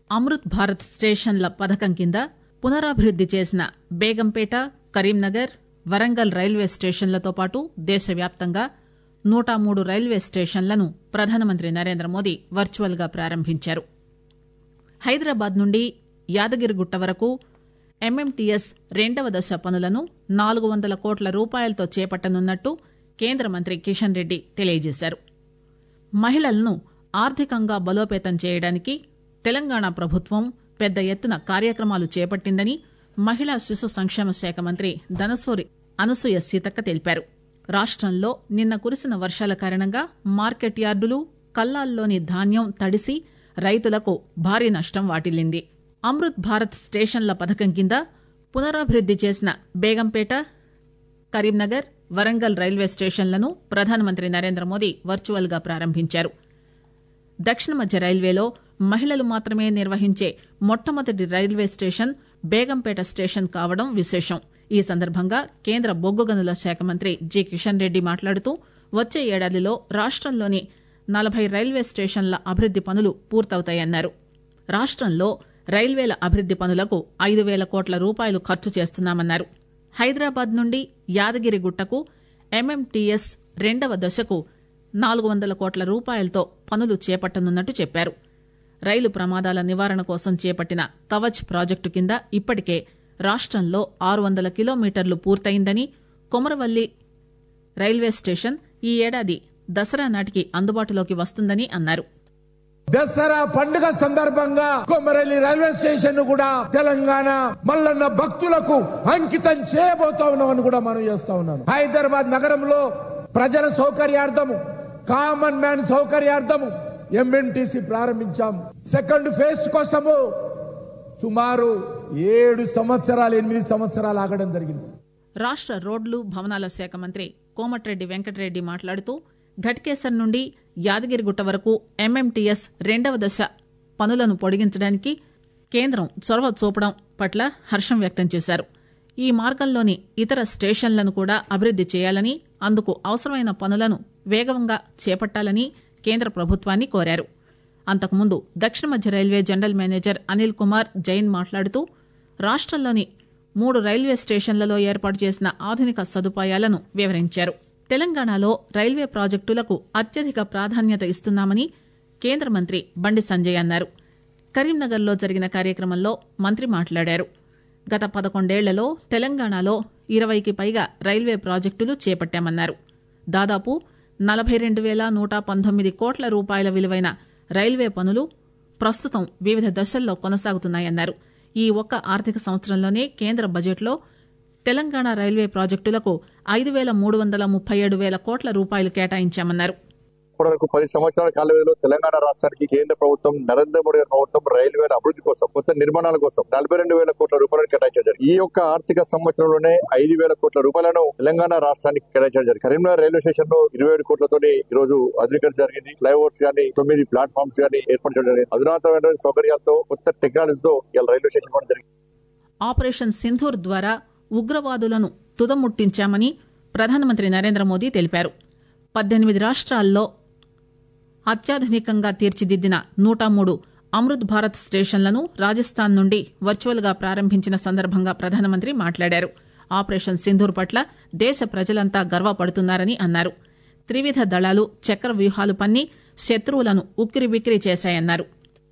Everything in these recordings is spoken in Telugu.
అమృత్ భారత్ స్టేషన్ల పథకం కింద పునరాభివృద్ది చేసిన బేగంపేట కరీంనగర్ వరంగల్ రైల్వే స్టేషన్లతో పాటు దేశవ్యాప్తంగా నూట మూడు రైల్వే స్టేషన్లను ప్రధానమంత్రి నరేంద్ర మోదీ వర్చువల్ గా ప్రారంభించారు హైదరాబాద్ నుండి యాదగిరిగుట్ట వరకు ఎంఎంటీఎస్ రెండవ దశ పనులను నాలుగు వందల కోట్ల రూపాయలతో చేపట్టనున్నట్టు కేంద్ర మంత్రి కిషన్ రెడ్డి తెలియజేశారు మహిళలను ఆర్థికంగా బలోపేతం చేయడానికి తెలంగాణ ప్రభుత్వం పెద్ద ఎత్తున కార్యక్రమాలు చేపట్టిందని మహిళా శిశు సంక్షేమ శాఖ మంత్రి ధనసూరి అనసూయ సీతక్క తెలిపారు రాష్టంలో నిన్న కురిసిన వర్షాల కారణంగా మార్కెట్ యార్డులు కల్లాల్లోని ధాన్యం తడిసి రైతులకు భారీ నష్టం వాటిల్లింది అమృత్ భారత్ స్టేషన్ల పథకం కింద పునరాభివృద్ది చేసిన బేగంపేట కరీంనగర్ వరంగల్ రైల్వే స్టేషన్లను ప్రధానమంత్రి నరేంద్ర మోదీ వర్చువల్ గా ప్రారంభించారు దక్షిణ మధ్య రైల్వేలో మహిళలు మాత్రమే నిర్వహించే మొట్టమొదటి రైల్వే స్టేషన్ బేగంపేట స్టేషన్ కావడం విశేషం ఈ సందర్భంగా కేంద్ర బొగ్గు గనుల శాఖ మంత్రి జి కిషన్ రెడ్డి మాట్లాడుతూ వచ్చే ఏడాదిలో రాష్టంలోని నలభై రైల్వే స్టేషన్ల అభివృద్ది పనులు పూర్తవుతాయన్నారు రాష్టంలో రైల్వేల అభివృద్ది పనులకు ఐదు వేల కోట్ల రూపాయలు ఖర్చు చేస్తున్నామన్నారు హైదరాబాద్ నుండి యాదగిరిగుట్టకు ఎంఎంటీఎస్ రెండవ దశకు నాలుగు వందల కోట్ల రూపాయలతో పనులు చేపట్టనున్నట్టు చెప్పారు రైలు ప్రమాదాల నివారణ కోసం చేపట్టిన కవచ్ ప్రాజెక్టు కింద ఇప్పటికే రాష్టంలో ఆరు వందల కిలోమీటర్లు పూర్తయిందని కొమరవల్లి రైల్వే స్టేషన్ ఈ ఏడాది దసరా నాటికి అందుబాటులోకి వస్తుందని అన్నారు దసరా పండుగ సందర్భంగా కొమరలి రైల్వే స్టేషన్ కూడా తెలంగాణ మల్లన్న భక్తులకు అంకితం చేయబోతా ఉన్నామని కూడా మనం చేస్తా ఉన్నాను హైదరాబాద్ నగరంలో ప్రజల సౌకర్యార్థము కామన్ మ్యాన్ సౌకర్యార్థము ఎంఎన్టీసీ ప్రారంభించాం సెకండ్ ఫేజ్ కోసము సుమారు ఏడు సంవత్సరాలు ఎనిమిది సంవత్సరాలు ఆగడం జరిగింది రాష్ట రోడ్లు భవనాల శాఖ మంత్రి కోమటిరెడ్డి వెంకటరెడ్డి మాట్లాడుతూ ఘట్కేసర్ నుండి యాదగిరిగుట్ట వరకు ఎంఎంటీఎస్ రెండవ దశ పనులను పొడిగించడానికి కేంద్రం చొరవ చూపడం పట్ల హర్షం వ్యక్తం చేశారు ఈ మార్గంలోని ఇతర స్టేషన్లను కూడా అభివృద్ది చేయాలని అందుకు అవసరమైన పనులను వేగంగా చేపట్టాలని కేంద్ర ప్రభుత్వాన్ని కోరారు అంతకుముందు దక్షిణ మధ్య railway general manager Anil Kumar Jain మాట్లాడుతూ రాష్టంలోని మూడు రైల్వే స్టేషన్లలో ఏర్పాటు చేసిన ఆధునిక సదుపాయాలను వివరించారు తెలంగాణలో రైల్వే ప్రాజెక్టులకు అత్యధిక ప్రాధాన్యత ఇస్తున్నామని కేంద్ర మంత్రి బండి సంజయ్ అన్నారు కరీంనగర్లో జరిగిన కార్యక్రమంలో మంత్రి మాట్లాడారు గత పదకొండేళ్లలో తెలంగాణలో ఇరవైకి పైగా రైల్వే ప్రాజెక్టులు చేపట్టామన్నారు దాదాపు నలభై రెండు వేల నూట పంతొమ్మిది కోట్ల రూపాయల విలువైన రైల్వే పనులు ప్రస్తుతం వివిధ దశల్లో కొనసాగుతున్నాయన్నారు ఈ ఒక్క ఆర్థిక సంవత్సరంలోనే కేంద్ర బడ్జెట్లో తెలంగాణ రైల్వే ప్రాజెక్టులకు ఐదు వేల మూడు వందల ముప్పై ఏడు వేల కోట్ల రూపాయలు కేటాయించామన్నారు ఇప్పటివరకు పది సంవత్సరాల కాల వ్యవధిలో తెలంగాణ రాష్ట్రానికి కేంద్ర ప్రభుత్వం నరేంద్ర మోడీ గారి ప్రభుత్వం రైల్వేల అభివృద్ధి కోసం కొత్త నిర్మాణాల కోసం నలభై రెండు వేల కోట్ల రూపాయలను కేటాయించారు ఈ యొక్క ఆర్థిక సంవత్సరంలోనే ఐదు వేల కోట్ల రూపాయలను తెలంగాణ రాష్ట్రానికి కేటాయించడం జరిగింది కరీంనగర్ రైల్వే స్టేషన్ లో ఇరవై ఏడు కోట్లతోని ఈ రోజు అధికారం జరిగింది ఫ్లైఓవర్స్ గానీ తొమ్మిది ప్లాట్ఫామ్స్ గానీ ఏర్పాటు చేయడం జరిగింది అధునాతమైన సౌకర్యాలతో కొత్త టెక్నాలజీతో ఇలా రైల్వే స్టేషన్ కూడా జరిగింది ఆపరేషన్ సింధూర్ ద్వారా ఉగ్రవాదులను తుదముట్టించామని ప్రధానమంత్రి నరేంద్ర మోదీ తెలిపారు పద్దెనిమిది రాష్ట్రాల్లో అత్యాధునికంగా తీర్చిదిద్దిన నూట మూడు అమృత్ భారత్ స్టేషన్లను రాజస్థాన్ నుండి వర్చువల్ గా ప్రారంభించిన సందర్భంగా ప్రధానమంత్రి మాట్లాడారు ఆపరేషన్ సింధూర్ పట్ల దేశ ప్రజలంతా గర్వపడుతున్నారని అన్నారు త్రివిధ దళాలు చక్ర వ్యూహాలు పన్ని శత్రువులను ఉక్కిరిబిక్కిరి చేశాయన్నారు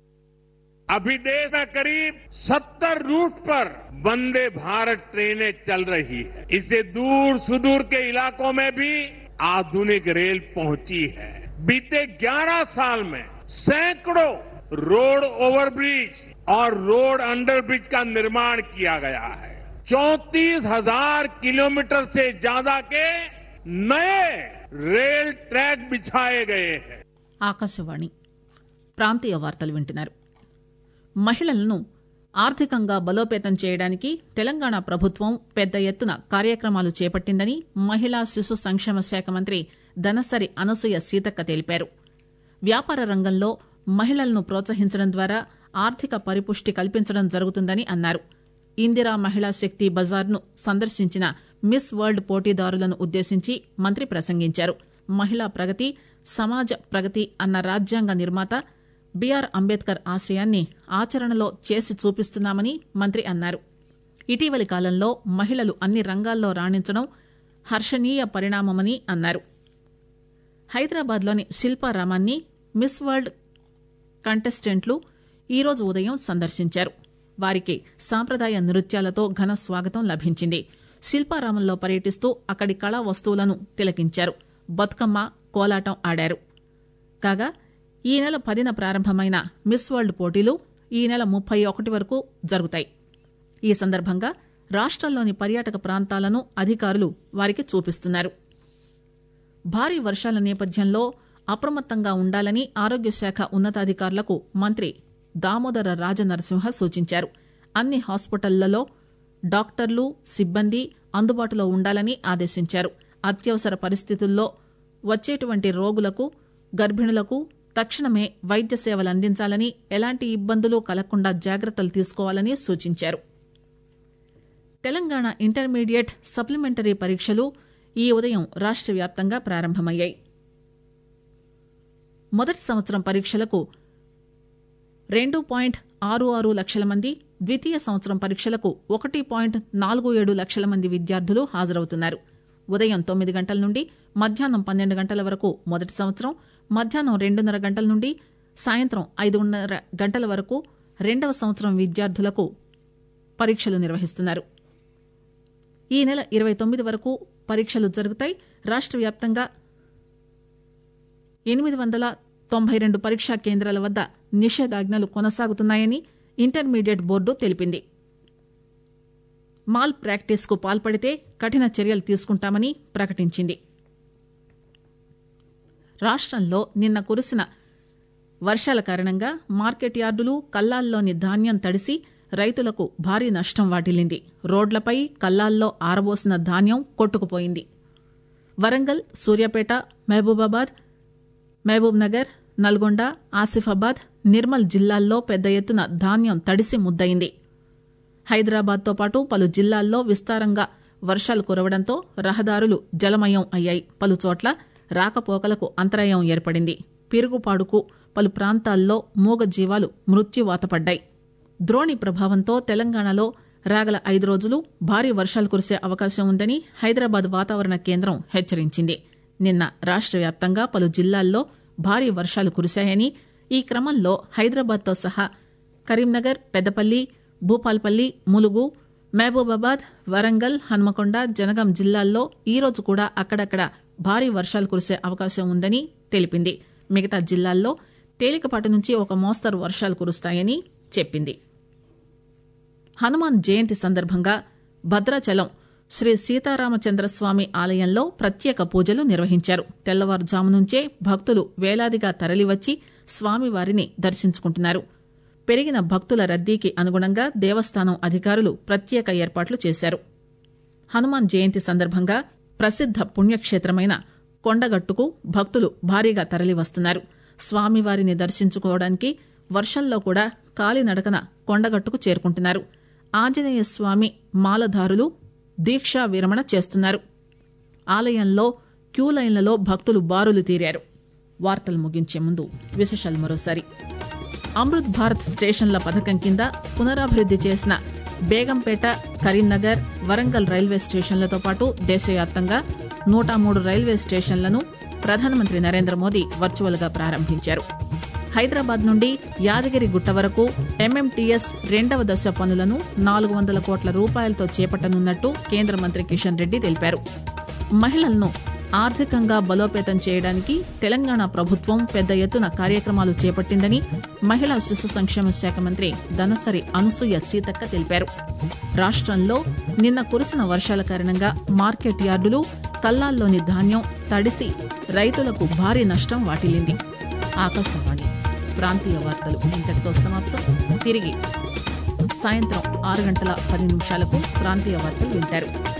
अभी देश में करीब 70 रूट पर वंदे भारत ट्रेनें चल रही है इससे दूर सुदूर के इलाकों में भी आधुनिक रेल पहुंची है बीते 11 साल में सैकड़ों रोड ओवरब्रिज और रोड अंडरब्रिज का निर्माण किया गया है चौंतीस हजार किलोमीटर से ज्यादा के नए रेल ट्रैक बिछाए गए हैं ఆకాశవాణి ప్రాంతీయ వార్తలు వింటున్నారు మహిళలను ఆర్థికంగా బలోపేతం చేయడానికి తెలంగాణ ప్రభుత్వం పెద్ద ఎత్తున కార్యక్రమాలు చేపట్టిందని మహిళా శిశు సంక్షేమ శాఖ మంత్రి దనసరి అనసూయ సీతక్క తెలిపారు వ్యాపార రంగంలో మహిళలను ప్రోత్సహించడం ద్వారా ఆర్థిక పరిపుష్టి కల్పించడం జరుగుతుందని అన్నారు ఇందిరా మహిళా శక్తి బజార్ను సందర్శించిన మిస్ వరల్డ్ పోటీదారులను ఉద్దేశించి మంత్రి ప్రసంగించారు మహిళా ప్రగతి సమాజ ప్రగతి అన్న రాజ్యాంగ నిర్మాత బీఆర్ అంబేద్కర్ ఆశయాన్ని ఆచరణలో చేసి చూపిస్తున్నామని మంత్రి అన్నారు ఇటీవలి కాలంలో మహిళలు అన్ని రంగాల్లో రాణించడం హర్షణీయ పరిణామమని అన్నారు హైదరాబాద్లోని శిల్పారామాన్ని మిస్ వరల్డ్ కంటెస్టెంట్లు ఈరోజు ఉదయం సందర్శించారు వారికి సాంప్రదాయ నృత్యాలతో ఘన స్వాగతం లభించింది శిల్పారామంలో పర్యటిస్తూ అక్కడి కళా వస్తువులను తిలకించారు బతుకమ్మ కోలాటం ఆడారు కాగా ఈ నెల పదిన ప్రారంభమైన మిస్ వరల్డ్ పోటీలు ఈ నెల ముప్పై ఒకటి వరకు జరుగుతాయి ఈ సందర్భంగా రాష్టంలోని పర్యాటక ప్రాంతాలను అధికారులు వారికి చూపిస్తున్నారు భారీ వర్షాల నేపథ్యంలో అప్రమత్తంగా ఉండాలని ఆరోగ్య శాఖ ఉన్నతాధికారులకు మంత్రి దామోదర రాజనరసింహ సూచించారు అన్ని హాస్పిటళ్లలో డాక్టర్లు సిబ్బంది అందుబాటులో ఉండాలని ఆదేశించారు అత్యవసర పరిస్థితుల్లో వచ్చేటువంటి రోగులకు గర్భిణులకు తక్షణమే వైద్య సేవలు అందించాలని ఎలాంటి ఇబ్బందులు కలగకుండా జాగ్రత్తలు తీసుకోవాలని సూచించారు తెలంగాణ ఇంటర్మీడియట్ సప్లిమెంటరీ పరీక్షలు ఈ ఉదయం రాష్ట్ర వ్యాప్తంగా ప్రారంభమయ్యాయి మొదటి సంవత్సరం పరీక్షలకు రెండు పాయింట్ ఆరు ఆరు లక్షల మంది ద్వితీయ సంవత్సరం పరీక్షలకు ఒకటి పాయింట్ నాలుగు ఏడు లక్షల మంది విద్యార్థులు హాజరవుతున్నారు ఉదయం తొమ్మిది గంటల నుండి మధ్యాహ్నం పన్నెండు గంటల వరకు మొదటి సంవత్సరం మధ్యాహ్నం రెండున్నర గంటల నుండి సాయంత్రం ఐదున్నర గంటల వరకు రెండవ సంవత్సరం విద్యార్థులకు పరీక్షలు నిర్వహిస్తున్నారు ఈ నెల ఇరవై తొమ్మిది వరకు పరీక్షలు జరుగుతాయి రాష్ట్ర వ్యాప్తంగా ఎనిమిది వందల తొంభై రెండు పరీక్షా కేంద్రాల వద్ద నిషేధాజ్ఞలు కొనసాగుతున్నాయని ఇంటర్మీడియట్ బోర్డు తెలిపింది మాల్ ప్రాక్టీస్కు పాల్పడితే కఠిన చర్యలు తీసుకుంటామని ప్రకటించింది రాష్ట్రంలో నిన్న కురిసిన వర్షాల కారణంగా మార్కెట్ యార్డులు కల్లాల్లోని ధాన్యం తడిసి రైతులకు భారీ నష్టం వాటిల్లింది రోడ్లపై కల్లాల్లో ఆరబోసిన ధాన్యం కొట్టుకుపోయింది వరంగల్ సూర్యాపేట మహబూబాబాద్ మహబూబ్ నగర్ నల్గొండ ఆసిఫాబాద్ నిర్మల్ జిల్లాల్లో పెద్ద ఎత్తున ధాన్యం తడిసి ముద్దయింది హైదరాబాద్తో పాటు పలు జిల్లాల్లో విస్తారంగా వర్షాలు కురవడంతో రహదారులు జలమయం అయ్యాయి పలు చోట్ల రాకపోకలకు అంతరాయం ఏర్పడింది పిరుగుపాడుకు పలు ప్రాంతాల్లో మూగ జీవాలు మృత్యువాత పడ్డాయి ద్రోణి ప్రభావంతో తెలంగాణలో రాగల ఐదు రోజులు భారీ వర్షాలు కురిసే అవకాశం ఉందని హైదరాబాద్ వాతావరణ కేంద్రం హెచ్చరించింది నిన్న రాష్ట్ర వ్యాప్తంగా పలు జిల్లాల్లో భారీ వర్షాలు కురిశాయని ఈ క్రమంలో హైదరాబాద్తో సహా కరీంనగర్ పెద్దపల్లి భూపాల్పల్లి ములుగు మహబూబాబాద్ వరంగల్ హన్మకొండ జనగాం జిల్లాల్లో ఈ రోజు కూడా అక్కడక్కడ భారీ వర్షాలు కురిసే అవకాశం ఉందని తెలిపింది మిగతా జిల్లాల్లో తేలికపాటి నుంచి ఒక మోస్తరు వర్షాలు కురుస్తాయని చెప్పింది హనుమాన్ జయంతి సందర్భంగా భద్రాచలం శ్రీ సీతారామచంద్రస్వామి ఆలయంలో ప్రత్యేక పూజలు నిర్వహించారు తెల్లవారుజాము నుంచే భక్తులు వేలాదిగా తరలివచ్చి స్వామివారిని దర్శించుకుంటున్నారు పెరిగిన భక్తుల రద్దీకి అనుగుణంగా దేవస్థానం అధికారులు ప్రత్యేక ఏర్పాట్లు చేశారు హనుమాన్ జయంతి సందర్భంగా ప్రసిద్ద పుణ్యక్షేత్రమైన కొండగట్టుకు భక్తులు భారీగా తరలివస్తున్నారు స్వామివారిని దర్శించుకోవడానికి వర్షంలో కూడా కాలినడకన కొండగట్టుకు చేరుకుంటున్నారు ఆంజనేయ స్వామి మాలధారులు దీక్షా విరమణ చేస్తున్నారు ఆలయంలో క్యూ లైన్లలో భక్తులు బారులు తీరారు వార్తలు ముగించే ముందు విశేషాలు మరోసారి అమృత్ భారత్ స్టేషన్ల పథకం కింద పునరాభివృద్ది చేసిన బేగంపేట కరీంనగర్ వరంగల్ రైల్వే స్టేషన్లతో పాటు దేశవ్యాప్తంగా నూట మూడు రైల్వే స్టేషన్లను ప్రధానమంత్రి నరేంద్ర మోదీ వర్చువల్ గా ప్రారంభించారు హైదరాబాద్ నుండి యాదగిరి గుట్ట వరకు ఎంఎంటీఎస్ రెండవ దశ పనులను నాలుగు వందల కోట్ల రూపాయలతో చేపట్టనున్నట్టు కేంద్ర మంత్రి కిషన్ రెడ్డి తెలిపారు మహిళలను ఆర్థికంగా బలోపేతం చేయడానికి తెలంగాణ ప్రభుత్వం పెద్ద ఎత్తున కార్యక్రమాలు చేపట్టిందని మహిళా శిశు సంక్షేమ శాఖ మంత్రి దనసరి అనసూయ సీతక్క తెలిపారు రాష్ట్రంలో నిన్న కురిసిన వర్షాల కారణంగా మార్కెట్ యార్డులు కల్లాల్లోని ధాన్యం తడిసి రైతులకు భారీ నష్టం వాటిల్లింది ఆకాశవాణి ప్రాంతీయ వార్తలు ఇంతటితో సమాప్తం తిరిగి సాయంత్రం ఆరు గంటల పది నిమిషాలకు ప్రాంతీయ వార్తలు వింటారు